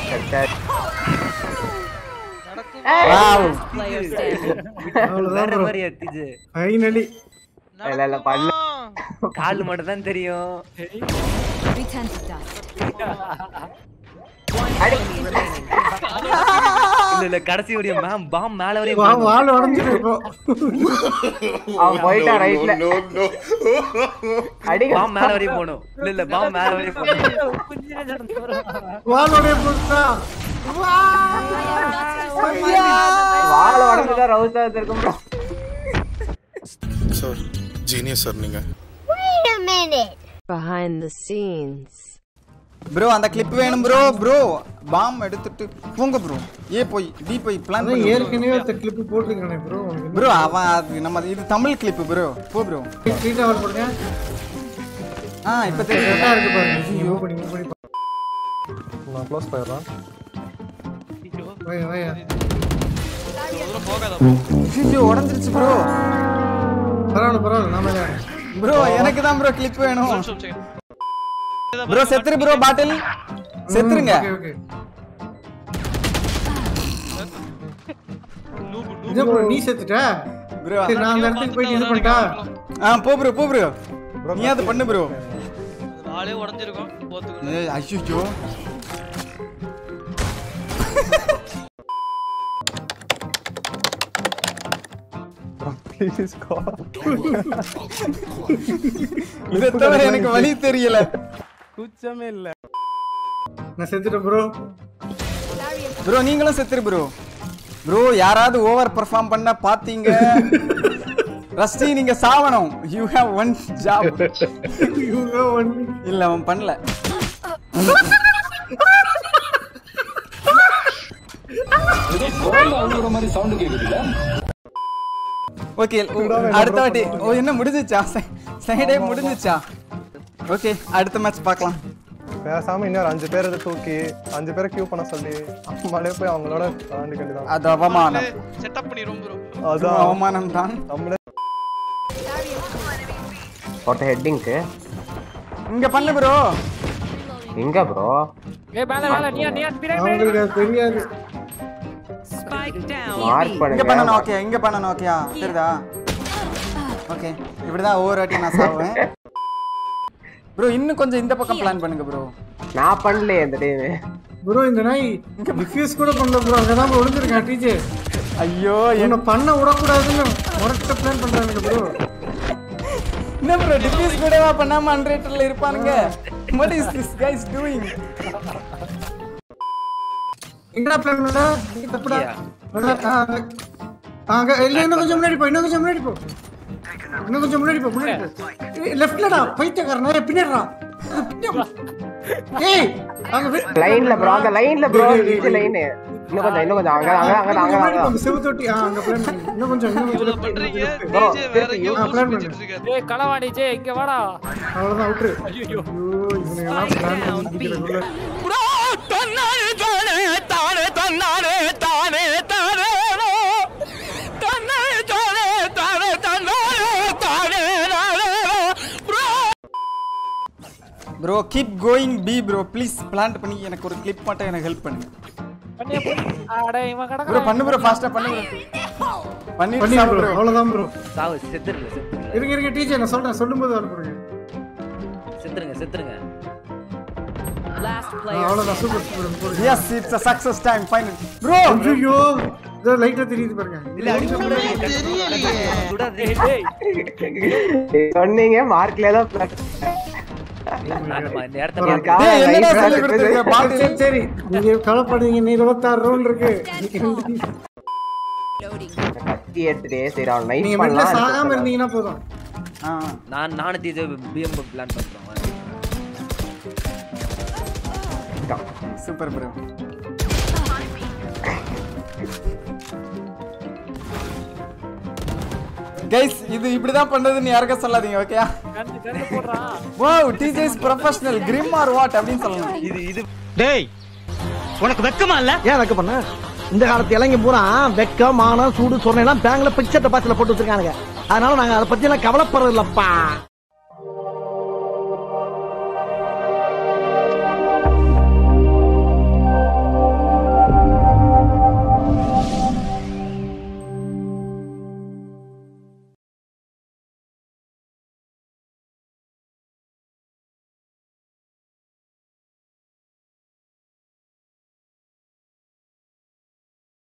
Wow. Player standing. வேற மாதிரி அத்திச்சு finally இல்ல இல்ல பண்ணல கால் மட்டும் தான் தெரியும் Return to dust. இல்ல இல்ல கடைசி வரையும் மேம் பாம் மேல வரையும் வா போகணும். வால் உடஞ்சிட்டு இப்போ அவன் போயிட்டான் ரைட்ல அடிக்க பாம் மேல வரையும் போகணும் இல்ல இல்ல பாம் மேல வரையும் போகணும் வாலோடைய புதுசா வாழ உடஞ்சுதான் ரவுசா வச்சிருக்கும் bro. சார் ஜீனியஸ் சார் நீங்க Behind the scenes. ப்ரோ அந்த கிளிப் வேணும் ப்ரோ ப்ரோ பாம் எடுத்துட்டு போங்க ப்ரோ ஏ போய் டி போய் பிளான் அதான் பண்ணு ஏற்கனவே ஒருத்த கிளிப் போட்டிருக்கானே ப்ரோ ப்ரோ அவன் அது நம்ம இது தமிழ் கிளிப் ப்ரோ போ ப்ரோ ட்ரீட் அவர் போடுங்க ஆ இப்போ தெரியும் கரெக்டா இருக்கு பாருங்க மூவ் பண்ணி மூவ் பண்ணி நான் க்ளோஸ் போயிடுறேன் வாயா வாயா ஐயோ உடஞ்சிருச்சு ப்ரோ பரவாயில்ல பரவாயில்ல நாம தான் ப்ரோ எனக்கு தான் ப்ரோ கிளிப் வேணும் ப்ரோ செத்துரு ப்ரோ பாட்டில் செத்துருங்க ஓகே ஓகே இது ப்ரோ நீ செத்துட்ட ப்ரோ சரி நான் அந்த இடத்துக்கு போயிட்டு இது பண்ணிட்டா ஆ போ ப்ரோ போ ப்ரோ நீ அது பண்ணு ப்ரோ ஆளே உடஞ்சிருக்கும் போத்துக்கு ஏய் ஐயோ ப்ளீஸ் கா இதை தவிர எனக்கு வழி தெரியல குச்சமே இல்ல நான் செத்துட்டேன் ப்ரோ ப்ரோ நீங்களும் செத்துரு ப்ரோ ப்ரோ யாராவது ஓவர் பெர்ஃபார்ம் பண்ண பாத்தீங்க ரஸ்டி நீங்க சாவணும் யூ ஹேவ் ஒன் ஜாப் இவங்க ஒன் இல்ல அவன் பண்ணல ஓகே அடுத்த வாட்டி ஓ என்ன முடிஞ்சிச்சா சைடே முடிஞ்சிச்சா ஓகே அடுத்த மேட்ச் பார்க்கலாம் பேசாம இன்னொரு அஞ்சு பேர் தூக்கி அஞ்சு பேரை கியூ பண்ண சொல்லி நம்மளே போய் அவங்களோட விளாண்டு வேண்டியதான் அது அவமானம் செட்டப் பண்ணிரும் ப்ரோ அதான் அவமானம் தான் நம்மளே ஒருத்த ஹெட்டிங்க்கு இங்க பண்ணு ப்ரோ எங்க ப்ரோ அவங்களுக்கு அது தெரியாது Spike down. மார்க் இங்க பண்ணுங்க பண்ணணும் ஓகே இங்க பண்ணணும் ஓகேயா தெரியுதா ஓகே இப்படிதான் ஒவ்வொரு வாட்டி நான் சாவுவேன் ப்ரோ இன்னும் கொஞ்சம் இந்த பக்கம் பிளான் பண்ணுங்க ப்ரோ நான் பண்ணலையே இந்த டைம் ப்ரோ இந்த நாய் டிஃப்யூஸ் கூட பண்ணல ப்ரோ அங்கதான் ப்ரோ விழுந்திருக்கான் டீச்சர் ஐயோ என்ன பண்ண விடக்கூடாதுன்னு முரட்ட பிளான் பண்றாங்க ப்ரோ என்ன ப்ரோ டிஃபியூஸ் கூடவா பண்ணாம அன்ரேட்டர்ல இருப்பானுங்க what is this guys doing எங்கடா பிளான் பண்ணா நீ தப்புடா அங்க, ஆ, அங்க. ஆ, அங்க இல்ல இன்னும் கொஞ்சம் முன்னாடி போ இன்னும் கொஞ்சம் முன்னாடி போ இன்னும் கொஞ்சம் முன்னாடி போ முன்னாடி போ லெஃப்ட்லடா பைத்தியக்காரனா பின்னாடிடா ஏய் அங்க வி- லைன்ல ப்ரோ அந்த லைன்ல ப்ரோ இந்த லைன் இன்னும் கொஞ்சம் இன்னும் கொஞ்சம் அங்க அங்க அங்க இன்னும் அங்க முன்னாடி அங்க போ, செவு தொட்டி ஆ அங்க பிளான் பண்ணு இன்னும் கொஞ்சம் இன்னும் கொஞ்சம் இவ்வளவு left, பண்றீங்க இன்னும் கொஞ்சம் left. bro, டிஜே வேற எங்கேயோ ஆ, பூஸ்ட் plan பண்ணிட்டு பண்ணு. இருக்காரு களவாடி ஜே இங்க வாடா அவ்வளவுதான் அவுட்ரு ஐயோ இவனுங்கெல்லாம் பிளான் பண்ணி முடிக்கிறதுக்குள்ள ப்ரோ கீப் கோயிங் பி ப்ரோ ப்ளீஸ் பிளான் பண்ணி எனக்கு ஒரு கிளிப் மட்டும் எனக்கு ஹெல்ப் பண்ணுங்க பண்ணியா போய் அட இவன் ப்ரோ கடக்குறான் பண்ணு ப்ரோ ஃபாஸ்டா பண்ணு ப்ரோ பண்ணி பண்ணி சாவு ப்ரோ ப்ரோ அவ்வளவுதான் ப்ரோ சாவு செத்துருங்க செத்துருங்க இருங்க இருங்க டீச்சர் நான் சொல்றேன் சொல்லும்போது அனுப்புறேன் செத்துருங்க செத்துருங்க Last player. அவ்வளவுதான் சூப்பர் சூப்பர் போடுங்க yes it's a success time final bro ஐயோ இதோ லைட்டா தெரியுது பாருங்க இல்ல அடிக்க கூடாது கூடாது சொன்னீங்க மார்க்ல தான் plan. நான் இந்த இடத்த ஒரு பார்க்க காலை டேய் என்னடா right சொல்லி side கொடுத்துருக்க சரி, பாட்டு சரி சரி நீங்க கவலைப்படுறீங்க நீ இருபத்தாறு ரவுண்ட் இருக்கு கத்தி எடுத்துட்டே சரி அவன் நைட் நீங்க மெட்ல சாகாம பண்ணலாம் இருந்தீங்கன்னா போதும் ஆ நான் நானும் தீஜே பிஎம் பிளான் பண்றோம் சூப்பர் ப்ரோ கைஸ் இது இப்படிதான் பண்றதுன்னு யாருக்கும் சொல்லாதீங்க ஓகே கண்டு கண்டு போடுறான் வாவ் டிஜேஸ் ப்ரொஃபஷனல் கிரிம் ஆர் வாட் அப்படின்னு சொல்லணும் இது இது டேய் உனக்கு வெக்கமா இல்ல ஏன் வைக்க பண்ண இந்த காலத்து இளைஞ பூரா வெக்கம் மானம் சூடு சொன்னா பேங்க்ல பிக்சர் டெபாசிட்ல போட்டு வச்சிருக்கானுங்க அதனால நாங்க அதை பத்தி எல்லாம் கவலைப்படுறது இல்லப்பா